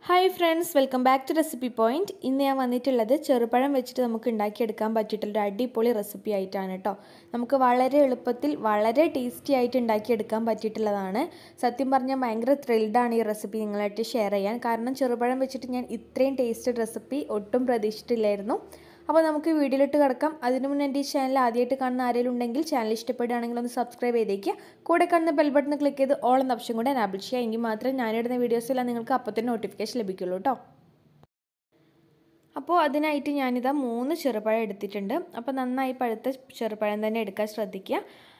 hi friends welcome back to recipe point ഇന്ന് ഞാൻ വന്നിട്ടുള്ളത് ചെറുപഴം വെച്ചിട്ട് നമുക്ക് ഉണ്ടാക്കിയെടുക്കാൻ പറ്റിയിട്ടുള്ളൊരു അടിപൊളി റെസിപ്പി ആയിട്ടാണ് കേട്ടോ നമുക്ക് വളരെ എളുപ്പത്തിൽ വളരെ ടേസ്റ്റി ആയിട്ട് ഉണ്ടാക്കിയെടുക്കാൻ പറ്റിയിട്ടുള്ളതാണ് സത്യം പറഞ്ഞാൽ ഭയങ്കര ത്രിൽഡാണ് ഈ റെസിപ്പി നിങ്ങളായിട്ട് ഷെയർ ചെയ്യാൻ കാരണം ചെറുപഴം വെച്ചിട്ട് ഞാൻ ഇത്രയും ടേസ്റ്റഡ് റെസിപ്പി ഒട്ടും പ്രതീക്ഷിച്ചിട്ടില്ലായിരുന്നു അപ്പോൾ നമുക്ക് വീഡിയോയിലിട്ട് കിടക്കാം അതിനു മുന്നേ എൻ്റെ ഈ ചാനൽ ആദ്യമായിട്ട് കാണുന്ന ആരെങ്കിലും ഉണ്ടെങ്കിൽ ചാനൽ ഇഷ്ടപ്പെടുകയാണെങ്കിൽ ഒന്ന് സബ്സ്ക്രൈബ് ചെയ്തേക്കുക കൂടെ കാണുന്ന ബെൽ ബട്ടൺ ക്ലിക്ക് ചെയ്ത് ഓൾ എന്ന ഓപ്ഷൻ കൂടെ എനാബിൾ ചെയ്യുക എങ്കിൽ മാത്രമേ ഞാനിടുന്ന വീഡിയോസെല്ലാം നിങ്ങൾക്ക് അപ്പോൾ തന്നെ നോട്ടിഫിക്കേഷൻ ലഭിക്കുള്ളൂ കേട്ടോ അപ്പോൾ അതിനായിട്ട് ഞാനിതാ മൂന്ന് ചെറുപഴം എടുത്തിട്ടുണ്ട് അപ്പോൾ നന്നായി പഴുത്ത ചെറുപഴം തന്നെ എടുക്കാൻ ശ്രദ്ധിക്കുക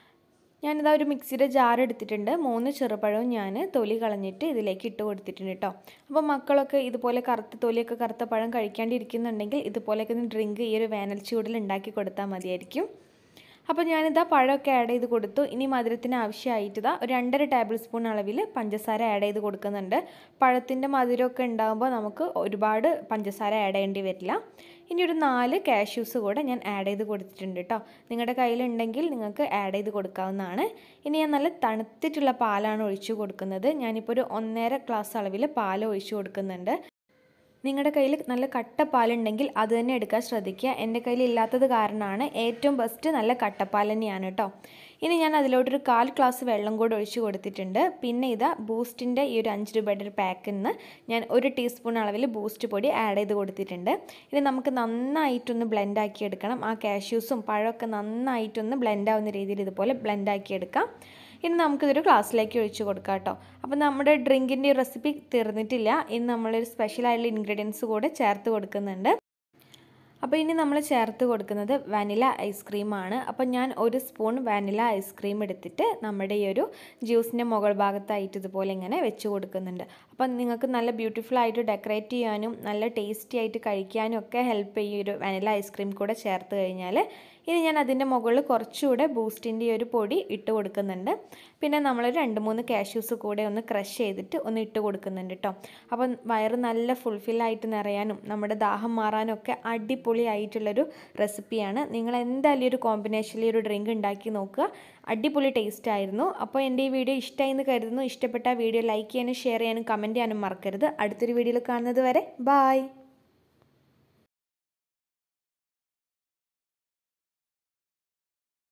ഞാനിതാ ഒരു മിക്സിയുടെ ജാർ എടുത്തിട്ടുണ്ട് മൂന്ന് ചെറുപഴവും ഞാൻ തൊലി കളഞ്ഞിട്ട് ഇതിലേക്ക് ഇട്ട് കൊടുത്തിട്ടുണ്ട് കേട്ടോ അപ്പോൾ മക്കളൊക്കെ ഇതുപോലെ കറുത്ത തൊലിയൊക്കെ കറുത്ത പഴം കഴിക്കാണ്ടിരിക്കുന്നുണ്ടെങ്കിൽ ഇതുപോലെയൊക്കെ ഒന്ന് ഡ്രിങ്ക് ഈ ഒരു വേനൽ ചൂടിൽ ഉണ്ടാക്കി കൊടുത്താൽ മതിയായിരിക്കും അപ്പോൾ ഞാനിതാ പഴമൊക്കെ ആഡ് ചെയ്ത് കൊടുത്തു ഇനി മധുരത്തിന് ആവശ്യമായിട്ട് ഇതാ ഒരു രണ്ടര ടേബിൾ സ്പൂൺ അളവിൽ പഞ്ചസാര ആഡ് ചെയ്ത് കൊടുക്കുന്നുണ്ട് പഴത്തിൻ്റെ മധുരമൊക്കെ ഉണ്ടാകുമ്പോൾ നമുക്ക് ഒരുപാട് പഞ്ചസാര ആഡ് ചെയ്യേണ്ടി വരില്ല ഇനി ഒരു നാല് കാഷ്യൂസ് കൂടെ ഞാൻ ആഡ് ചെയ്ത് കൊടുത്തിട്ടുണ്ട് കേട്ടോ നിങ്ങളുടെ കയ്യിലുണ്ടെങ്കിൽ നിങ്ങൾക്ക് ആഡ് ചെയ്ത് കൊടുക്കാവുന്നതാണ് ഇനി ഞാൻ നല്ല തണുത്തിട്ടുള്ള പാലാണ് ഒഴിച്ചു കൊടുക്കുന്നത് ഞാനിപ്പോൾ ഒരു ഒന്നര ഗ്ലാസ് അളവിൽ പാൽ ഒഴിച്ചു കൊടുക്കുന്നുണ്ട് നിങ്ങളുടെ കയ്യിൽ നല്ല കട്ടപ്പാലുണ്ടെങ്കിൽ അത് തന്നെ എടുക്കാൻ ശ്രദ്ധിക്കുക എൻ്റെ കയ്യിൽ ഇല്ലാത്തത് കാരണമാണ് ഏറ്റവും ബെസ്റ്റ് നല്ല കട്ടപ്പാൽ തന്നെയാണ് കേട്ടോ ഇനി ഞാൻ അതിലോട്ടൊരു കാൽ ഗ്ലാസ് വെള്ളം കൂടെ ഒഴിച്ച് കൊടുത്തിട്ടുണ്ട് പിന്നെ ഇതാ ബൂസ്റ്റിൻ്റെ ഈ ഒരു അഞ്ച് രൂപയുടെ ഒരു പാക്കിൽ നിന്ന് ഞാൻ ഒരു ടീസ്പൂൺ അളവിൽ ബൂസ്റ്റ് പൊടി ആഡ് ചെയ്ത് കൊടുത്തിട്ടുണ്ട് ഇനി നമുക്ക് നന്നായിട്ടൊന്ന് ബ്ലെൻഡ് ആക്കി എടുക്കണം ആ കാഷ്യൂസും പഴമൊക്കെ നന്നായിട്ടൊന്ന് ബ്ലെൻഡ് ആവുന്ന രീതിയിൽ ഇതുപോലെ ബ്ലെൻഡ് ആക്കി എടുക്കാം ഇനി നമുക്കിതൊരു ഗ്ലാസ്സിലേക്ക് ഒഴിച്ച് കൊടുക്കാം കേട്ടോ അപ്പോൾ നമ്മുടെ ഡ്രിങ്കിൻ്റെ റെസിപ്പി തീർന്നിട്ടില്ല ഇന്ന് നമ്മളൊരു സ്പെഷ്യലായിട്ടുള്ള ഇൻഗ്രീഡിയൻസ് കൂടെ ചേർത്ത് കൊടുക്കുന്നുണ്ട് അപ്പോൾ ഇനി നമ്മൾ ചേർത്ത് കൊടുക്കുന്നത് വാനില ഐസ്ക്രീമാണ് അപ്പോൾ ഞാൻ ഒരു സ്പൂൺ വാനില ഐസ്ക്രീം എടുത്തിട്ട് നമ്മുടെ ഈ ഒരു ജ്യൂസിൻ്റെ മുകൾ ഭാഗത്തായിട്ട് ഇതുപോലെ ഇങ്ങനെ വെച്ച് കൊടുക്കുന്നുണ്ട് അപ്പം നിങ്ങൾക്ക് നല്ല ബ്യൂട്ടിഫുൾ ആയിട്ട് ഡെക്കറേറ്റ് ചെയ്യാനും നല്ല ടേസ്റ്റി ആയിട്ട് കഴിക്കാനും ഒക്കെ ഹെൽപ്പ് ചെയ്യും ഒരു വാനില ഐസ്ക്രീം കൂടെ ചേർത്ത് കഴിഞ്ഞാൽ ഇനി ഞാൻ അതിൻ്റെ മുകളിൽ കുറച്ചുകൂടെ ബൂസ്റ്റിൻ്റെ ഒരു പൊടി ഇട്ട് കൊടുക്കുന്നുണ്ട് പിന്നെ നമ്മൾ രണ്ട് മൂന്ന് കാഷ്യൂസ് കൂടെ ഒന്ന് ക്രഷ് ചെയ്തിട്ട് ഒന്ന് ഇട്ട് കൊടുക്കുന്നുണ്ട് കേട്ടോ അപ്പം വയറ് നല്ല ഫുൾഫില്ലായിട്ട് നിറയാനും നമ്മുടെ ദാഹം മാറാനും ഒക്കെ അടിപൊളിയായിട്ടുള്ളൊരു റെസിപ്പിയാണ് നിങ്ങൾ എന്തായാലും ഒരു കോമ്പിനേഷനിൽ ഒരു ഡ്രിങ്ക് ഉണ്ടാക്കി നോക്കുക അടിപൊളി ടേസ്റ്റ് ആയിരുന്നു അപ്പോൾ എൻ്റെ ഈ വീഡിയോ ഇഷ്ടമായി എന്ന് കരുതുന്നു ഇഷ്ടപ്പെട്ട വീഡിയോ ലൈക്ക് ചെയ്യാനും ഷെയർ ചെയ്യാനും കമൻറ്റ് ചെയ്യാനും മറക്കരുത് അടുത്തൊരു വീഡിയോയിൽ കാണുന്നത് വരെ ബായ്